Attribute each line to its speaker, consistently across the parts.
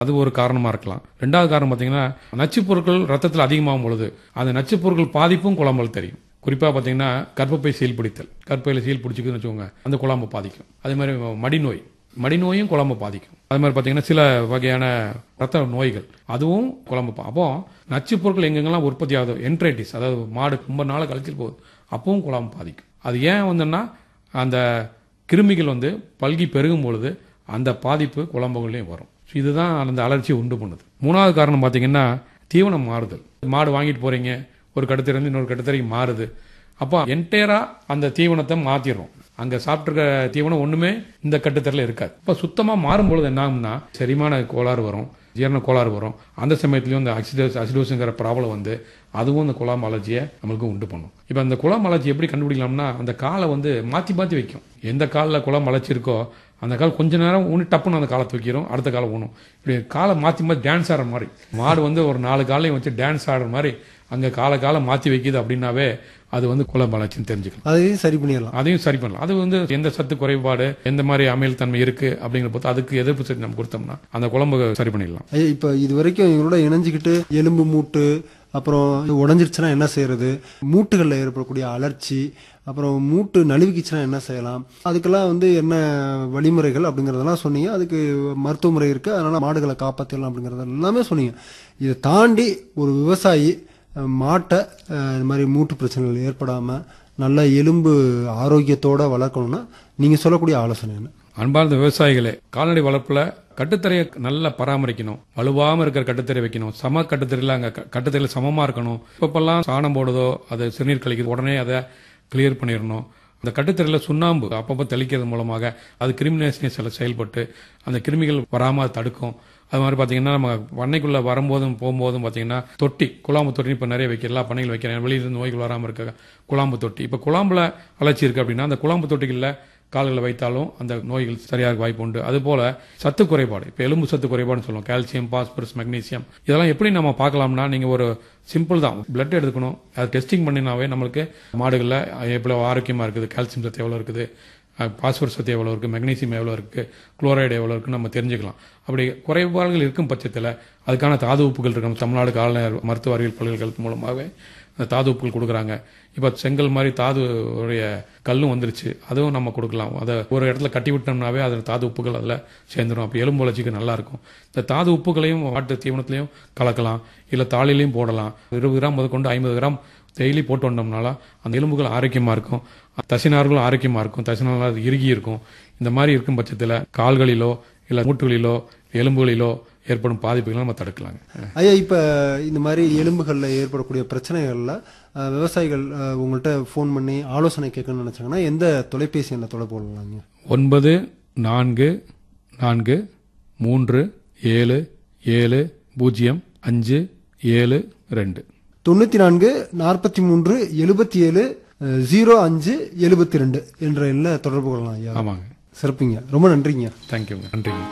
Speaker 1: அது ஒரு காரணமா இருக்கலாம் ரெண்டாவது காரணம் பார்த்தீங்கன்னா நச்சுப் பொருட்கள் ரத்தத்தில் அதிகமாகும் பொழுது அந்த நச்சுப் பொருட்கள் பாதிப்பும் குழம்புல தெரியும் குறிப்பா பார்த்தீங்கன்னா கர்ப்பப்பை சீல் பிடித்தல் கர்ப்பையில் சீல் பிடிச்சிக்குதுன்னு வச்சுக்கோங்க அந்த குழம்பு பாதிக்கும் அதே மாதிரி மடிநோய் மடிநோயும் குழம்பு பாதிக்கும் அது மாதிரி பார்த்தீங்கன்னா சில வகையான ரத்த நோய்கள் அதுவும் குழம்பு பா- அப்போ நச்சுப் பொருட்கள் எங்கெங்கெல்லாம் உற்பத்தி ஆகுது என்ட்ரைட்டிஸ் அதாவது மாடு ரொம்ப நாள் கழிச்சு போகுது அப்பவும் குழம்பு பாதிக்கும் அது ஏன் வந்துன்னா அந்த கிருமிகள் வந்து பல்கி பெருகும் பொழுது அந்த பாதிப்பு குழம்புகள்லையும் வரும் So இதுதான் அந்த அலர்ச்சியை உண்டு பண்ணுது மூணாவது காரணம் பார்த்தீங்கன்னா தீவனம் மாறுதல் மாடு வாங்கிட்டு போறீங்க ஒரு கட்டுத்திலிருந்து இன்னொரு கட்டுத்தரைக்கு மாறுது அப்போ என்டையரா அந்த தீவனத்தை மாத்திடுறோம் அங்க சாப்பிட்டுருக்க தீவனம் ஒண்ணுமே இந்த கட்டுத்தரில் இருக்காது இப்போ சுத்தமா மாறும்பொழுது என்ன ஆகும்னா செரிமான கோளாறு வரும் ஜீரண கோளாறு வரும் அந்த சமயத்துலயும் இந்த அசிடோஸ் அசிடோஸுங்கிற ப்ராப்ளம் வந்து அதுவும் இந்த குழாம் அலர்ஜியை நம்மளுக்கு உண்டு பண்ணும் இப்போ அந்த குழாம் அலர்ஜி எப்படி கண்டுபிடிக்கலாம்னா அந்த காலை வந்து மாற்றி மாற்றி வைக்கும் எந்த காலில் குழாம் அலர்ச்சி இருக்கோ அந்த கால் கொஞ்ச நேரம் ஊனி டப்புன்னு அந்த காலை தூக்கிடும் அடுத்த காலை ஊனும் இப்படி காலை மாற்றி மாற்றி டான்ஸ் ஆடுற மாதிரி மாடு வந்து ஒரு நாலு காலையும் வச்சு டான்ஸ் ஆடுற மாதிரி அங்கே காலை காலை மாற்றி வைக்குது அப்படின்னாவே அது வந்து குழாம் அலர்ச்சின்னு தெரிஞ்சுக்கலாம்
Speaker 2: அதையும் சரி பண்ணிடலாம்
Speaker 1: அதையும் சரி பண்ணலாம் அது வந்து எந்த சத்து குறைபாடு எந்த மாதிரி அமில் தன்மை இருக்கு அப்படிங்கிற பொறுத்து அதுக்கு எதிர்ப்பு சக்தி நம்ம கொடுத்தோம்னா அந்த குழம்பு சரி பண்ணிடலாம்
Speaker 2: ஐயா இப்போ இது வரைக்கும் இவங்களோட இணைஞ்சுக்கிட்டு எலும்பு மூட்டு அப்புறம் உடஞ்சிருச்சுன்னா என்ன செய்யறது மூட்டுகளில் ஏற்படக்கூடிய அலர்ச்சி அப்புறம் மூட்டு நழுவிக்குச்சுன்னா என்ன செய்யலாம் அதுக்கெல்லாம் வந்து என்ன வழிமுறைகள் அப்படிங்கறதெல்லாம் சொன்னீங்க அதுக்கு மருத்துவ முறை இருக்கு அதனால மாடுகளை காப்பாற்றலாம் அப்படிங்கறது எல்லாமே சொன்னீங்க இதை தாண்டி ஒரு விவசாயி அஹ், மாட்டை அஹ், இந்த மாதிரி மூட்டு பிரச்சனைகள் ஏற்படாம நல்ல எலும்பு ஆரோக்கியத்தோட வளர்க்கணும்னா நீங்க சொல்லக்கூடிய ஆலோசனை என்ன
Speaker 1: அன்பார்ந்த விவசாயிகளே கால்நடை வளர்ப்புல கட்டுத்தரையை நல்லா பராமரிக்கணும் வலுவாம இருக்கிற கட்டுத்தரை வைக்கணும் சம கட்டுத்தரையில அங்க க- கட்டுத்தரையில சமமா இருக்கணும் இப்பப்பெல்லாம் சாணம் போடுதோ அது சிறுநீர் கழிக்குது உடனே அதை கிளியர் பண்ணிடணும் அந்த கட்டுத்தரையில சுண்ணாம்பு அப்பப்போ தெளிக்கிறது மூலமாக அது கிருமிநேசனி சில செயல்பட்டு அந்த கிருமிகள் வராம அது தடுக்கும் அது மாதிரி பார்த்தீங்கன்னா நம்ம பண்ணைக்குள்ள வரும்போதும் போகும்போதும் பார்த்தீங்கன்னா தொட்டி குழாம்பு தொட்டி இப்போ நிறைய வைக்க எல்லா பண்ணைகள் வைக்கிறேன் வெளியில நோய்கள் வராமல் இருக்க குழாம்பு தொட்டி இப்போ குழாம்புல அலர்ச்சி இருக்கு அப்படின்னா அந்த குழாம்பு தொட்டிகளில் கால்களை வைத்தாலும் அந்த நோய்கள் சரியாக வாய்ப்பு உண்டு அதுபோல சத்து குறைபாடு இப்போ எலும்பு சத்து குறைபாடுன்னு சொல்லுவோம் கால்சியம் பாஸ்பரஸ் மெக்னீசியம் இதெல்லாம் எப்படி நம்ம பார்க்கலாம்னா நீங்க ஒரு சிம்பிள் தான் பிளட் எடுத்துக்கணும் அது டெஸ்டிங் பண்ணினாவே நம்மளுக்கு மாடுகளில் எவ்வளவு ஆரோக்கியமா இருக்குது கால்சியம் சத்து எவ்வளவு இருக்குது பாஸ்பரஸ் சத்து எவ்வளவு இருக்கு மெக்னீசியம் எவ்வளவு இருக்கு குளோரைடு எவ்வளவு இருக்குன்னு நம்ம தெரிஞ்சுக்கலாம் அப்படி குறைபாடுகள் இருக்கும் பட்சத்தில் அதுக்கான தாது உப்புகள் இருக்கு நம்ம தமிழ்நாடு கால்நடை மருத்துவ அறிவியல் பல்கலைக்கழகத்து மூலமாகவே அந்த தாது உப்புகள் கொடுக்குறாங்க இப்போ செங்கல் மாதிரி தாது உடைய கல்லும் வந்துருச்சு அதுவும் நம்ம கொடுக்கலாம் அதை ஒரு இடத்துல கட்டி விட்டோம்னாவே அதில் தாது உப்புகள் அதில் சேர்ந்துடும் அப்போ எலும்பு வளர்ச்சிக்கு நல்லா இருக்கும் இந்த தாது உப்புகளையும் மாட்டு தீவனத்திலையும் கலக்கலாம் இல்லை தாளிலையும் போடலாம் இருபது கிராம் முதற்கொண்டு ஐம்பது கிராம் டெய்லி போட்டு வந்தோம்னால அந்த எலும்புகள் ஆரோக்கியமாக இருக்கும் தசினார்களும் ஆரோக்கியமாக இருக்கும் தசினார்கள் அது இறுகி இருக்கும் இந்த மாதிரி இருக்கும் பட்சத்தில் கால்களிலோ இல்லை மூட்டுகளிலோ எலும்புகளிலோ ஏற்படும் பாதிப்புகளை நம்ம தடுக்கலாங்க
Speaker 2: ஐயா இப்ப இந்த மாதிரி எலும்புகள்ல ஏற்படக்கூடிய பிரச்சனைகள்ல அஹ், விவசாயிகள் அஹ், உங்கள்ட்ட ஃபோன் பண்ணி ஆலோசனை கேட்கணும்னு நினைச்சாங்கன்னா எந்த தொலைபேசி எண்ணை தொடர்பு கொள்ளலாங்க
Speaker 1: ஒன்பது நான்கு நான்கு மூன்று ஏழு ஏழு பூஜ்ஜியம் அஞ்சு ஏழு ரெண்டு
Speaker 2: தொண்ணூத்தி நான்கு நாற்பத்தி மூன்று எழுபத்தி ஏழு ஜீரோ அஞ்சு எழுபத்தி ரெண்டு என்ற எண்ணை தொடர்பு கொள்ளலாம் ஐயா
Speaker 1: ஆமாங்க
Speaker 2: சிறப்புங்க ரொம்ப நன்றிங்க
Speaker 1: தேங்க்யூங்க நன்றிங்க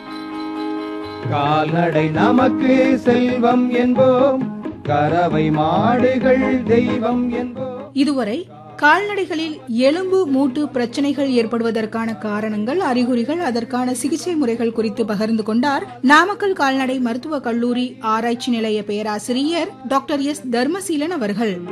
Speaker 3: கால்நடை நமக்கு செல்வம் என்போம் கறவை மாடுகள் தெய்வம் என்போம்
Speaker 4: இதுவரை கால்நடைகளில் எலும்பு மூட்டு பிரச்சனைகள் ஏற்படுவதற்கான காரணங்கள் அறிகுறிகள் அதற்கான சிகிச்சை முறைகள் குறித்து பகிர்ந்து கொண்டார் நாமக்கல் கால்நடை மருத்துவக் கல்லூரி ஆராய்ச்சி நிலைய பேராசிரியர் டாக்டர் எஸ் தர்மசீலன் அவர்கள்